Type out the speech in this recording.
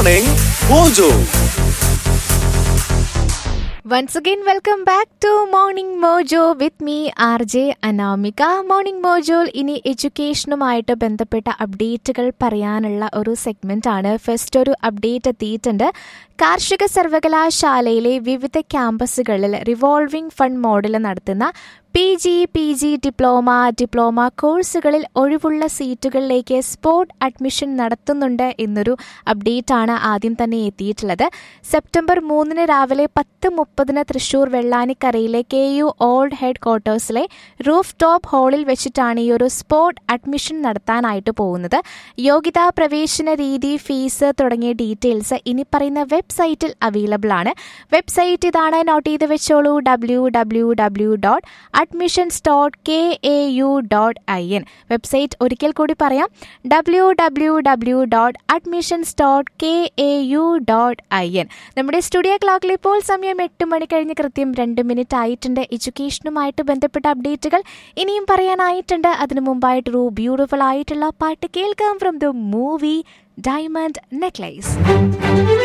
Morning Mojo. Once again, welcome back to Morning Mojo with me, RJ Anamika morning മോജോയിൽ ഇനി എഡ്യൂക്കേഷനുമായിട്ട് ബന്ധപ്പെട്ട അപ്ഡേറ്റുകൾ പറയാനുള്ള ഒരു സെഗ്മെന്റ് ആണ് ഫസ്റ്റ് ഒരു അപ്ഡേറ്റ് എത്തിയിട്ടുണ്ട് കാർഷിക സർവകലാശാലയിലെ വിവിധ ക്യാമ്പസുകളിൽ റിവോൾവിംഗ് ഫണ്ട് മോഡൽ നടത്തുന്ന P G P G diploma diploma കോഴ്സുകളിൽ ഒഴിവുള്ള സീറ്റുകളിലേക്ക് സ്പോട്ട് അഡ്മിഷൻ നടത്തുന്നുണ്ട് എന്നൊരു അപ്ഡേറ്റ് ആണ് ആദ്യം തന്നെ എത്തിയിട്ടുള്ളത് സെപ്റ്റംബർ മൂന്നിന് രാവിലെ പത്ത് മുപ്പതിന് തൃശൂർ വെള്ളാനിക്കരയിലെ കെ യു ഓൾഡ് ഹെഡ് ക്വാർട്ടേഴ്സിലെ റൂഫ് ടോപ്പ് ഹാളിൽ വെച്ചിട്ടാണ് ഈ ഒരു സ്പോട്ട് അഡ്മിഷൻ നടത്താനായിട്ട് പോകുന്നത് യോഗ്യതാ പ്രവേശന രീതി ഫീസ് തുടങ്ങിയ ഡീറ്റെയിൽസ് ഇനി പറയുന്ന വെബ്സൈറ്റിൽ അവൈലബിൾ ആണ് വെബ്സൈറ്റ് ഇതാണ് നോട്ട് ചെയ്ത് വെച്ചോളൂ W W W dot admissions dot K A U dot I N website ഒരിക്കൽ കൂടി പറയാം W W W dot admissions dot K A U dot I N നമ്മുടെ സ്റ്റുഡിയോ ക്ലോക്കിൽ ഇപ്പോൾ സമയം എട്ട് മണി കഴിഞ്ഞ് കൃത്യം രണ്ട് മിനിറ്റ് ആയിട്ടുണ്ട് എഡ്യൂക്കേഷനുമായിട്ട് ബന്ധപ്പെട്ട അപ്ഡേറ്റുകൾ ഇനിയും പറയാനായിട്ടുണ്ട് അതിനു മുമ്പായിട്ട് ഒരു ബ്യൂട്ടിഫുൾ ആയിട്ടുള്ള പാട്ട് കേൾക്കാം from the movie diamond necklace